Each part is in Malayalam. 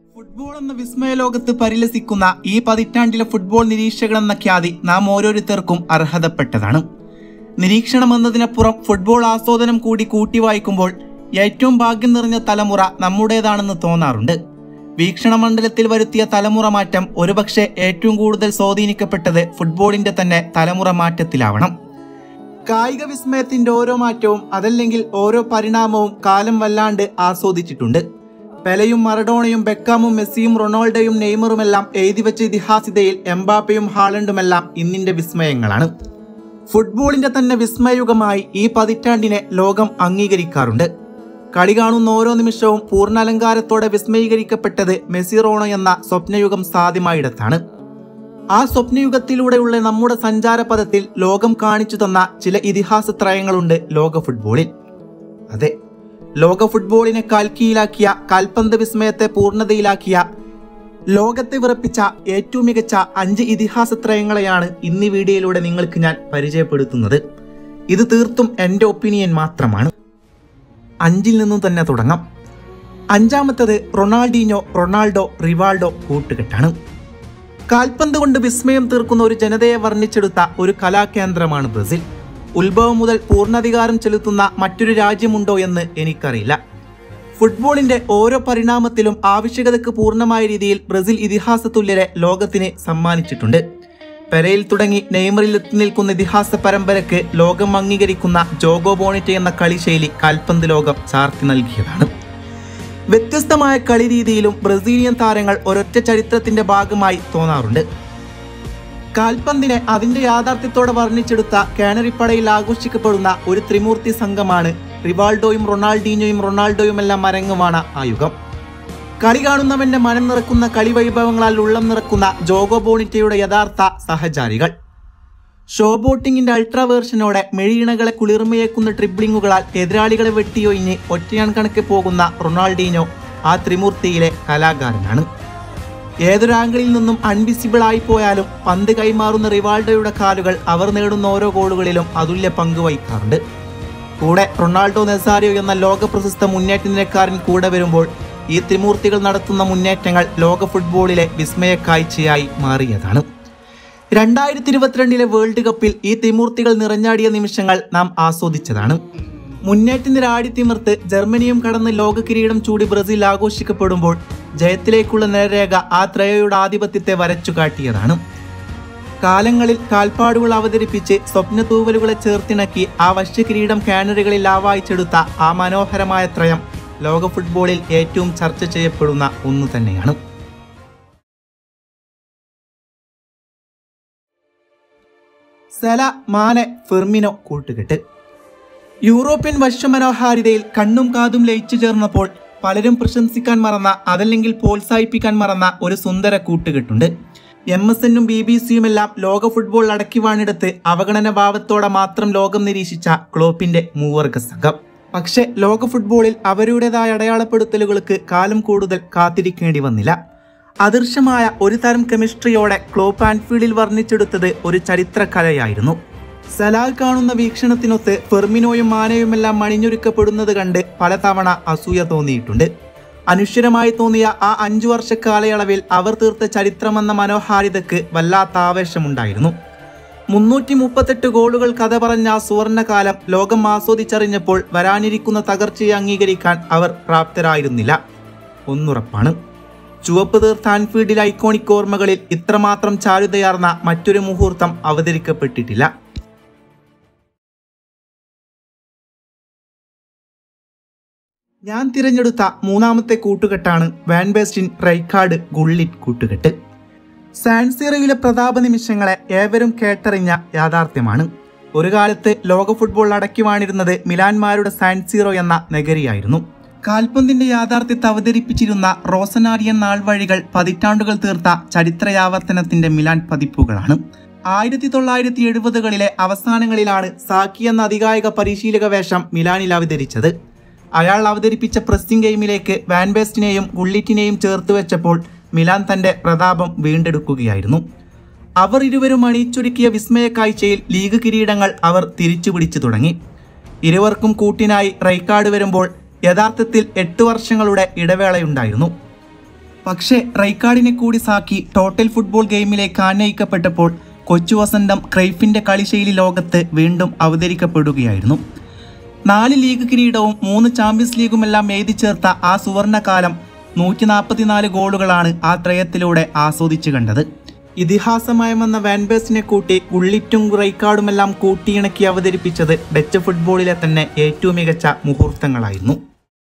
ഫുട്ബോൾ എന്ന വിസ്മയ ലോകത്ത് പരിലസിക്കുന്ന ഈ പതിറ്റാണ്ടിലെ ഫുട്ബോൾ നിരീക്ഷകൻ എന്ന ഖ്യാതി നാം ഓരോരുത്തർക്കും അർഹതപ്പെട്ടതാണ് നിരീക്ഷണം എന്നതിനപ്പുറം ഫുട്ബോൾ ആസ്വാദനം കൂടി കൂട്ടി വായിക്കുമ്പോൾ ഏറ്റവും ഭാഗ്യം നിറഞ്ഞ തലമുറ നമ്മുടേതാണെന്ന് തോന്നാറുണ്ട് വീക്ഷണ മണ്ഡലത്തിൽ വരുത്തിയ തലമുറ മാറ്റം ഒരുപക്ഷെ ഏറ്റവും കൂടുതൽ സ്വാധീനിക്കപ്പെട്ടത് ഫുട്ബോളിന്റെ തന്നെ തലമുറ മാറ്റത്തിലാവണം കായിക വിസ്മയത്തിന്റെ ഓരോ മാറ്റവും അതല്ലെങ്കിൽ ഓരോ പരിണാമവും കാലം വല്ലാണ്ട് ആസ്വദിച്ചിട്ടുണ്ട് പെലയും മറഡോണയും ബെക്കാമും മെസ്സിയും റൊണാൾഡോയും നെയ്മറുമെല്ലാം എഴുതിവെച്ച ഇതിഹാസിതയിൽ എംബാപ്പയും ഹാലണ്ടുമെല്ലാം ഇന്നിന്റെ വിസ്മയങ്ങളാണ് ഫുട്ബോളിന്റെ തന്നെ വിസ്മയയുഗമായി ഈ പതിറ്റാണ്ടിനെ ലോകം അംഗീകരിക്കാറുണ്ട് കളി കാണുന്ന ഓരോ നിമിഷവും പൂർണ്ണാലങ്കാരത്തോടെ വിസ്മയീകരിക്കപ്പെട്ടത് മെസ്സി റോണോ എന്ന സ്വപ്നയുഗം സാധ്യമായിടത്താണ് ആ സ്വപ്നയുഗത്തിലൂടെയുള്ള നമ്മുടെ സഞ്ചാരപഥത്തിൽ ലോകം കാണിച്ചു തന്ന ചില ഇതിഹാസ ത്രയങ്ങളുണ്ട് ലോക ഫുട്ബോളിൽ അതെ ലോക ഫുട്ബോളിനെ കാൽക്കീലാക്കിയ കാൽപന്ത് വിസ്മയത്തെ പൂർണ്ണതയിലാക്കിയ ലോകത്തെ വിറപ്പിച്ച ഏറ്റവും മികച്ച അഞ്ച് ഇതിഹാസ ത്രയങ്ങളെയാണ് ഇന്ന് ഈ വീഡിയോയിലൂടെ നിങ്ങൾക്ക് ഞാൻ പരിചയപ്പെടുത്തുന്നത് ഇത് തീർത്തും എൻ്റെ ഒപ്പീനിയൻ മാത്രമാണ് അഞ്ചിൽ നിന്നും തന്നെ തുടങ്ങാം അഞ്ചാമത്തത് റൊണാൾഡീനോ റൊണാൾഡോ റിവാൾഡോ കൂട്ടുകെട്ടാണ് കാൽപന്ത് കൊണ്ട് വിസ്മയം തീർക്കുന്ന ഒരു ജനതയെ വർണ്ണിച്ചെടുത്ത ഒരു കലാകേന്ദ്രമാണ് ബ്രസീൽ ഉത്ഭവം മുതൽ പൂർണ്ണാധികാരം ചെലുത്തുന്ന മറ്റൊരു രാജ്യമുണ്ടോ എന്ന് എനിക്കറിയില്ല ഫുട്ബോളിന്റെ ഓരോ പരിണാമത്തിലും ആവശ്യകതയ്ക്ക് പൂർണ്ണമായ രീതിയിൽ ബ്രസീൽ ഇതിഹാസ തുല്യരെ ലോകത്തിന് സമ്മാനിച്ചിട്ടുണ്ട് പെരയിൽ തുടങ്ങി നെയ്മറിൽ എത്തി നിൽക്കുന്ന ഇതിഹാസ പരമ്പരയ്ക്ക് ലോകം അംഗീകരിക്കുന്ന ജോഗോ ബോണിറ്റ് എന്ന കളിശൈലി കാൽപന്ത് ലോകം ചാർത്തി നൽകിയതാണ് വ്യത്യസ്തമായ കളി രീതിയിലും ബ്രസീലിയൻ താരങ്ങൾ ഒരൊറ്റ ചരിത്രത്തിന്റെ ഭാഗമായി തോന്നാറുണ്ട് കാൽപന്തിനെ അതിന്റെ യാഥാർത്ഥ്യത്തോടെ വർണ്ണിച്ചെടുത്ത കാനറിപ്പടയിൽ ആഘോഷിക്കപ്പെടുന്ന ഒരു ത്രിമൂർത്തി സംഘമാണ് റിവാൾഡോയും റൊണാൾഡീനോയും റൊണാൾഡോയും എല്ലാം അരങ്ങുമാണ് ആ യുഗം കളി കാണുന്നവന്റെ മനം നിറക്കുന്ന കളി വൈഭവങ്ങളാൽ ഉള്ളം നിറക്കുന്ന ജോഗോ ബോണിറ്റയുടെ യഥാർത്ഥ സഹചാരികൾ ഷോ ബോട്ടിങ്ങിന്റെ അൾട്രാ വേർഷനോടെ മെഴിയിണകളെ കുളിർമയേക്കുന്ന ട്രിബ്ലിങ്ങുകളാൽ എതിരാളികളെ വെട്ടിയൊഴിഞ്ഞ് ഒറ്റയാൻ കണക്ക് പോകുന്ന റൊണാൾഡീനോ ആ ത്രിമൂർത്തിയിലെ കലാകാരനാണ് ഏതൊരു ആംഗിളിൽ നിന്നും അൺവിസിബിൾ ആയി പോയാലും പന്ത് കൈമാറുന്ന റിവാൾഡോയുടെ കാലുകൾ അവർ നേടുന്ന ഓരോ ഗോളുകളിലും അതുല്യ പങ്ക് വഹിക്കാറുണ്ട് കൂടെ റൊണാൾഡോ നെസാരിയോ എന്ന ലോക പ്രശസ്ത മുന്നേറ്റ നിരക്കാരൻ കൂടെ വരുമ്പോൾ ഈ ത്രിമൂർത്തികൾ നടത്തുന്ന മുന്നേറ്റങ്ങൾ ലോക ഫുട്ബോളിലെ വിസ്മയ കാഴ്ചയായി മാറിയതാണ് രണ്ടായിരത്തി ഇരുപത്തിരണ്ടിലെ വേൾഡ് കപ്പിൽ ഈ ത്രിമൂർത്തികൾ നിറഞ്ഞാടിയ നിമിഷങ്ങൾ നാം ആസ്വദിച്ചതാണ് മുന്നേറ്റ നിര ആടിത്തിമിർത്ത് ജർമ്മനിയും കടന്ന് ലോക കിരീടം ചൂടി ബ്രസീൽ ആഘോഷിക്കപ്പെടുമ്പോൾ ജയത്തിലേക്കുള്ള നേരരേഖ ആ ത്രയയുടെ ആധിപത്യത്തെ വരച്ചു കാട്ടിയതാണ് കാലങ്ങളിൽ കാൽപ്പാടുകൾ അവതരിപ്പിച്ച് സ്വപ്ന തൂവലുകളെ ചേർത്തിണക്കി ആ വശ്യ കിരീടം കാനറികളിൽ ആവായിച്ചെടുത്ത ആ മനോഹരമായ ത്രയം ലോക ഫുട്ബോളിൽ ഏറ്റവും ചർച്ച ചെയ്യപ്പെടുന്ന ഒന്ന് തന്നെയാണ് സെല മാനെ ഫെർമിനോ കൂട്ടുകെട്ട് യൂറോപ്യൻ വശ്യമനോഹാരിതയിൽ കണ്ണും കാതും ലയിച്ചു ചേർന്നപ്പോൾ പലരും പ്രശംസിക്കാൻ മറന്ന അതല്ലെങ്കിൽ പ്രോത്സാഹിപ്പിക്കാൻ മറന്ന ഒരു സുന്ദര കൂട്ടുകെട്ടുണ്ട് എം എസ് എന്നും ബി ബി സിയുമെല്ലാം ലോക ഫുട്ബോൾ അടക്കി വാണിടത്ത് അവഗണന ഭാവത്തോടെ മാത്രം ലോകം നിരീക്ഷിച്ച ക്ലോപ്പിന്റെ മൂവർഗ സംഘം പക്ഷെ ലോക ഫുട്ബോളിൽ അവരുടേതായ അടയാളപ്പെടുത്തലുകൾക്ക് കാലം കൂടുതൽ കാത്തിരിക്കേണ്ടി വന്നില്ല അദൃശ്യമായ ഒരു തരം കെമിസ്ട്രിയോടെ ക്ലോപ്പ് ആൻഫീൽഡിൽ വർണ്ണിച്ചെടുത്തത് ഒരു ചരിത്ര കലയായിരുന്നു സലാൽ കാണുന്ന വീക്ഷണത്തിനൊത്ത് ഫെർമിനോയും മാനയുമെല്ലാം മണിഞ്ഞൊരുക്കപ്പെടുന്നത് കണ്ട് പലതവണ അസൂയ തോന്നിയിട്ടുണ്ട് അനുശ്വരമായി തോന്നിയ ആ അഞ്ചു വർഷ കാലയളവിൽ അവർ തീർത്ത ചരിത്രമെന്ന മനോഹാരിതയ്ക്ക് വല്ലാത്ത ആവേശമുണ്ടായിരുന്നു മുന്നൂറ്റി മുപ്പത്തെട്ട് ഗോളുകൾ കഥ പറഞ്ഞ ആ സുവർണകാലം ലോകം ആസ്വദിച്ചറിഞ്ഞപ്പോൾ വരാനിരിക്കുന്ന തകർച്ചയെ അംഗീകരിക്കാൻ അവർ പ്രാപ്തരായിരുന്നില്ല ഒന്നുറപ്പാണ് ചുവപ്പ് തീർത്ത ആൻഫീൽഡിലെ ഐക്കോണിക് ഓർമ്മകളിൽ ഇത്രമാത്രം ചാരുതയാർന്ന മറ്റൊരു മുഹൂർത്തം അവതരിക്കപ്പെട്ടിട്ടില്ല ഞാൻ തിരഞ്ഞെടുത്ത മൂന്നാമത്തെ കൂട്ടുകെട്ടാണ് വാൻബേസ്റ്റിൻ റൈക്കാർഡ് ഗുള്ളിറ്റ് കൂട്ടുകെട്ട് സാൻസീറയിലെ പ്രതാപ നിമിഷങ്ങളെ ഏവരും കേട്ടറിഞ്ഞ യാഥാർത്ഥ്യമാണ് ഒരു കാലത്ത് ലോക ഫുട്ബോൾ അടക്കി വാണിരുന്നത് മിലാൻമാരുടെ സാൻസീറോ എന്ന നഗരിയായിരുന്നു കാൽപന്തിന്റെ യാഥാർത്ഥ്യത്തെ അവതരിപ്പിച്ചിരുന്ന റോസനാരിയൻ നാൾവഴികൾ പതിറ്റാണ്ടുകൾ തീർത്ത ചരിത്രയാവർത്തനത്തിന്റെ മിലാൻ പതിപ്പുകളാണ് ആയിരത്തി തൊള്ളായിരത്തി എഴുപതുകളിലെ അവസാനങ്ങളിലാണ് സാക്കി എന്ന അധികായക പരിശീലക വേഷം മിലാനിൽ അവതരിച്ചത് അയാൾ അവതരിപ്പിച്ച പ്രസ്സിംഗ് ഗെയിമിലേക്ക് വാൻബേസ്റ്റിനെയും ഗുള്ളിറ്റിനെയും ചേർത്ത് വെച്ചപ്പോൾ മിലാൻ തന്റെ പ്രതാപം വീണ്ടെടുക്കുകയായിരുന്നു അവർ ഇരുവരും അണിയിച്ചൊരുക്കിയ വിസ്മയ കാഴ്ചയിൽ ലീഗ് കിരീടങ്ങൾ അവർ തിരിച്ചു പിടിച്ചു തുടങ്ങി ഇരുവർക്കും കൂട്ടിനായി റൈക്കാർഡ് വരുമ്പോൾ യഥാർത്ഥത്തിൽ എട്ട് വർഷങ്ങളുടെ ഇടവേളയുണ്ടായിരുന്നു പക്ഷേ റൈക്കാർഡിനെ കൂടി സാക്കി ടോട്ടൽ ഫുട്ബോൾ ഗെയിമിലേക്ക് ആനയിക്കപ്പെട്ടപ്പോൾ കൊച്ചു വസന്തം ക്രൈഫിന്റെ കളിശൈലി ലോകത്ത് വീണ്ടും അവതരിക്കപ്പെടുകയായിരുന്നു നാല് ലീഗ് കിരീടവും മൂന്ന് ചാമ്പ്യൻസ് ലീഗുമെല്ലാം എഴുതി ചേർത്ത ആ സുവർണകാലം നൂറ്റി നാൽപ്പത്തിനാല് ഗോളുകളാണ് ആ ത്രയത്തിലൂടെ ആസ്വദിച്ചു കണ്ടത് ഇതിഹാസമയമെന്ന വാൻബേഴ്സിനെ കൂട്ടി ഉള്ളിറ്റും റൈക്കാർഡുമെല്ലാം കൂട്ടിയിണക്കി അവതരിപ്പിച്ചത് ഡച്ച് ഫുട്ബോളിലെ തന്നെ ഏറ്റവും മികച്ച മുഹൂർത്തങ്ങളായിരുന്നു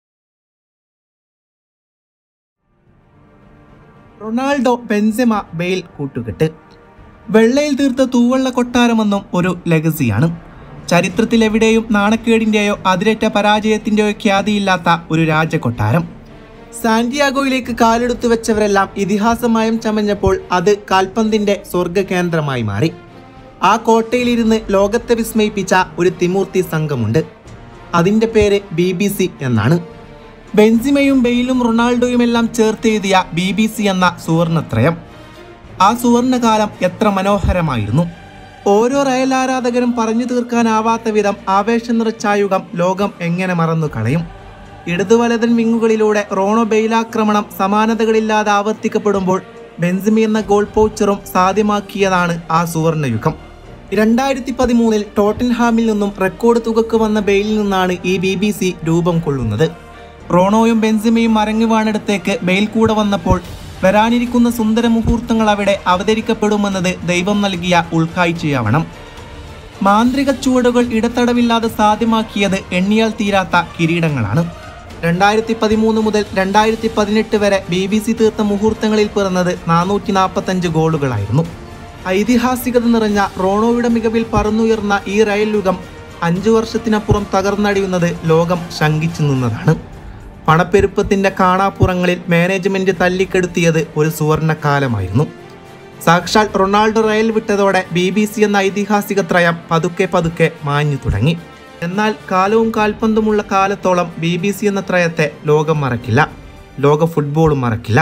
റൊണാൾഡോ ബെൻസെമ ബെയിൽ കൂട്ടുകെട്ട് വെള്ളയിൽ തീർത്ത തൂവള്ള കൊട്ടാരമെന്നും ഒരു ലെഗസിയാണ് ചരിത്രത്തിൽ എവിടെയും നാണക്കേടിൻ്റെയോ അതിരറ്റ പരാജയത്തിൻ്റെയോ ഖ്യാതിയില്ലാത്ത ഒരു രാജകൊട്ടാരം സാന്റിയാഗോയിലേക്ക് കാലെടുത്തു വെച്ചവരെല്ലാം ഇതിഹാസമായും ചമഞ്ഞപ്പോൾ അത് കാൽപന്തിന്റെ സ്വർഗ കേന്ദ്രമായി മാറി ആ കോട്ടയിലിരുന്ന് ലോകത്തെ വിസ്മയിപ്പിച്ച ഒരു തിമൂർത്തി സംഘമുണ്ട് അതിന്റെ പേര് ബി ബി സി എന്നാണ് ബെൻസിമയും ബെയിലും റൊണാൾഡോയും എല്ലാം ചേർത്തെഴുതിയ ബി ബി സി എന്ന സുവർണത്രയം ആ സുവർണകാലം എത്ര മനോഹരമായിരുന്നു ഓരോ റയൽ ആരാധകരും പറഞ്ഞു തീർക്കാനാവാത്ത വിധം ആവേശം നിറച്ചായുഗം ലോകം എങ്ങനെ മറന്നു കളയും ഇടതു വലതൻ വിങ്ങുകളിലൂടെ റോണോ ബെയിലാക്രമണം സമാനതകളില്ലാതെ ആവർത്തിക്കപ്പെടുമ്പോൾ ബെൻസിമി എന്ന ഗോൾ പോച്ചറും സാധ്യമാക്കിയതാണ് ആ സുവർണയുഗം രണ്ടായിരത്തി പതിമൂന്നിൽ ടോട്ടൻഹാമിൽ നിന്നും റെക്കോർഡ് തുകക്ക് വന്ന ബെയിലിൽ നിന്നാണ് ഈ ബി ബി സി രൂപം കൊള്ളുന്നത് റോണോയും ബെൻസിമയും മറങ്ങി വാണിടത്തേക്ക് ബെയിൽ കൂടെ വന്നപ്പോൾ വരാനിരിക്കുന്ന സുന്ദര മുഹൂർത്തങ്ങൾ അവിടെ അവതരിക്കപ്പെടുമെന്നത് ദൈവം നൽകിയ ഉൾക്കാഴ്ചയാവണം മാന്ത്രിക ചുവടുകൾ ഇടത്തടവില്ലാതെ സാധ്യമാക്കിയത് എണ്ണിയാൽ തീരാത്ത കിരീടങ്ങളാണ് രണ്ടായിരത്തി പതിമൂന്ന് മുതൽ രണ്ടായിരത്തി പതിനെട്ട് വരെ ബി ബി സി തീർത്ത മുഹൂർത്തങ്ങളിൽ പിറന്നത് നാനൂറ്റി നാൽപ്പത്തഞ്ച് ഗോളുകളായിരുന്നു ഐതിഹാസികത നിറഞ്ഞ റോണോയുടെ മികവിൽ പറന്നുയർന്ന ഈ റയൽ യുഗം അഞ്ചു വർഷത്തിനപ്പുറം തകർന്നടിയുന്നത് ലോകം ശങ്കിച്ചു നിന്നതാണ് പണപ്പെരുപ്പത്തിന്റെ കാണാപ്പുറങ്ങളിൽ മാനേജ്മെന്റ് തല്ലിക്കെടുത്തിയത് ഒരു സുവർണകാലമായിരുന്നു സാക്ഷാൽ റൊണാൾഡോ റയൽ വിട്ടതോടെ ബി ബി സി എന്ന ഐതിഹാസിക ത്രയം പതുക്കെ പതുക്കെ മാഞ്ഞു തുടങ്ങി എന്നാൽ കാലവും കാൽപന്തുമുള്ള കാലത്തോളം ബി ബി സി എന്ന ത്രയത്തെ ലോകം മറക്കില്ല ലോക ഫുട്ബോളും മറക്കില്ല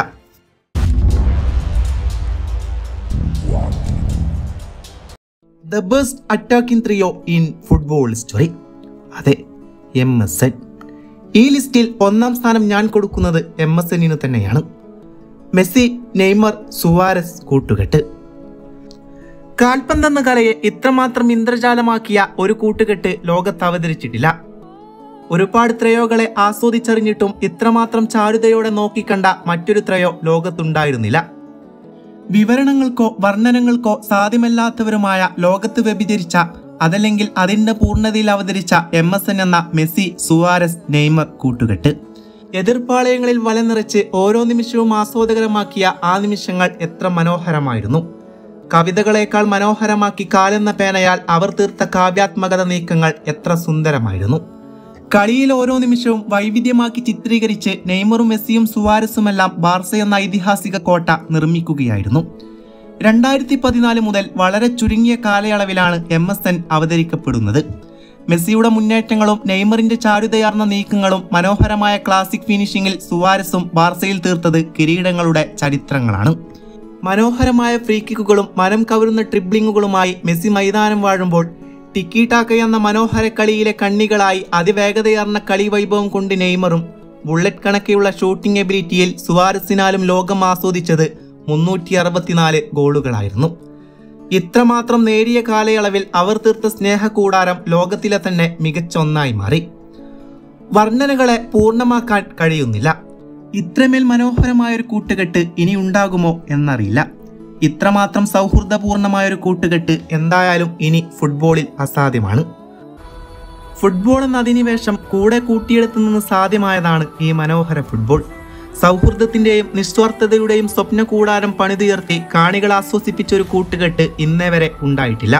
the best attacking trio in football history അതെ എം എസ് എൻ ഈ ലിസ്റ്റിൽ ഒന്നാം സ്ഥാനം ഞാൻ കൊടുക്കുന്നത് എം എസ് എന്നിന് തന്നെയാണ് മെസ്സി നെയ്മർ സുവാരസ് കൂട്ടുകെട്ട് കാൽപന്തെന്ന കലയെ ഇത്രമാത്രം ഇന്ദ്രജാലമാക്കിയ ഒരു കൂട്ടുകെട്ട് ലോകത്ത് അവതരിച്ചിട്ടില്ല ഒരുപാട് ത്രയോകളെ ആസ്വദിച്ചറിഞ്ഞിട്ടും ഇത്രമാത്രം ചാരുതയോടെ നോക്കിക്കണ്ട മറ്റൊരു ത്രയോ ലോകത്തുണ്ടായിരുന്നില്ല വിവരണങ്ങൾക്കോ വർണ്ണനങ്ങൾക്കോ സാധ്യമല്ലാത്തവരുമായ ലോകത്ത് വ്യഭിചരിച്ച അതല്ലെങ്കിൽ അതിന്റെ പൂർണ്ണതയിൽ അവതരിച്ച എം എസ് എൻ എന്ന മെസ്സി സുവാരസ് നെയ്മർ കൂട്ടുകെട്ട് എതിർപ്പാളയങ്ങളിൽ വല നിറച്ച് ഓരോ നിമിഷവും ആസ്വാദകരമാക്കിയ ആ നിമിഷങ്ങൾ എത്ര മനോഹരമായിരുന്നു കവിതകളേക്കാൾ മനോഹരമാക്കി കാലെന്ന പേനയാൽ അവർ തീർത്ത കാവ്യാത്മകത നീക്കങ്ങൾ എത്ര സുന്ദരമായിരുന്നു കളിയിൽ ഓരോ നിമിഷവും വൈവിധ്യമാക്കി ചിത്രീകരിച്ച് നെയ്മറും മെസ്സിയും സുവാരസുമെല്ലാം ബാർസ എന്ന ഐതിഹാസിക കോട്ട നിർമ്മിക്കുകയായിരുന്നു രണ്ടായിരത്തി പതിനാല് മുതൽ വളരെ ചുരുങ്ങിയ കാലയളവിലാണ് എം എസ് എൻ അവതരിക്കപ്പെടുന്നത് മെസ്സിയുടെ മുന്നേറ്റങ്ങളും നെയ്മറിന്റെ ചാരുതയാർന്ന നീക്കങ്ങളും മനോഹരമായ ക്ലാസിക് ഫിനിഷിംഗിൽ സുവാരസും ബാർസയിൽ തീർത്തത് കിരീടങ്ങളുടെ ചരിത്രങ്ങളാണ് മനോഹരമായ ഫ്രീ കിക്കുകളും മനം കവരുന്ന ട്രിബ്ലിങ്ങുകളുമായി മെസ്സി മൈതാനം വാഴുമ്പോൾ ടിക്കി ടാക്ക എന്ന മനോഹര കളിയിലെ കണ്ണികളായി അതിവേഗതയാർന്ന കളി വൈഭവം കൊണ്ട് നെയ്മറും ബുള്ളറ്റ് കണക്കെയുള്ള ഷൂട്ടിംഗ് എബിലിറ്റിയിൽ സുവാരസിനാലും ലോകം ആസ്വദിച്ചത് മുന്നൂറ്റി അറുപത്തിനാല് ഗോളുകളായിരുന്നു ഇത്രമാത്രം നേരിയ കാലയളവിൽ അവർ തീർത്ത സ്നേഹകൂടാരം ലോകത്തിലെ തന്നെ മികച്ച ഒന്നായി മാറി വർണ്ണനകളെ പൂർണ്ണമാക്കാൻ കഴിയുന്നില്ല ഇത്രമേൽ മനോഹരമായ ഒരു കൂട്ടുകെട്ട് ഇനി ഉണ്ടാകുമോ എന്നറിയില്ല ഇത്രമാത്രം സൗഹൃദപൂർണമായ ഒരു കൂട്ടുകെട്ട് എന്തായാലും ഇനി ഫുട്ബോളിൽ അസാധ്യമാണ് ഫുട്ബോൾ എന്ന അധിനിവേശം കൂടെ കൂട്ടിയെടുത്തു നിന്ന് സാധ്യമായതാണ് ഈ മനോഹര ഫുട്ബോൾ സൗഹൃദത്തിന്റെയും നിസ്വാർത്ഥതയുടെയും സ്വപ്ന കൂടാരം പണിതുയർത്തി കാണികൾ ആസ്വസിപ്പിച്ച ഒരു കൂട്ടുകെട്ട് ഇന്നേ വരെ ഉണ്ടായിട്ടില്ല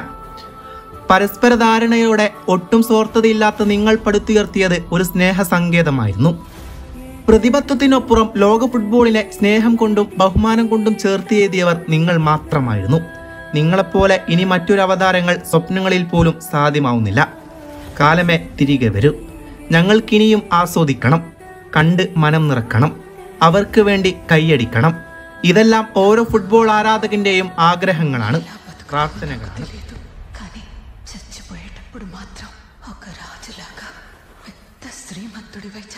പരസ്പര ധാരണയോടെ ഒട്ടും സ്വാർത്ഥതയില്ലാത്ത നിങ്ങൾ പടുത്തുയർത്തിയത് ഒരു സ്നേഹ സങ്കേതമായിരുന്നു പ്രതിബദ്ധത്തിനപ്പുറം ലോക ഫുട്ബോളിനെ സ്നേഹം കൊണ്ടും ബഹുമാനം കൊണ്ടും ചേർത്ത് എഴുതിയവർ നിങ്ങൾ മാത്രമായിരുന്നു നിങ്ങളെപ്പോലെ ഇനി മറ്റൊരു അവതാരങ്ങൾ സ്വപ്നങ്ങളിൽ പോലും സാധ്യമാവുന്നില്ല കാലമേ തിരികെ വരൂ ഞങ്ങൾക്കിനിയും ആസ്വദിക്കണം കണ്ട് മനം നിറക്കണം അവർക്ക് വേണ്ടി കൈയടിക്കണം ഇതെല്ലാം ഓരോ ഫുട്ബോൾ ആരാധകന്റെയും ആഗ്രഹങ്ങളാണ് പ്രാർത്ഥനകളാണ് లేదు కానీ చచ్చిపోయేటప్పుడు మాత్రం ఒక రాజులాగా పెద్ద శ్రీమంతుడివై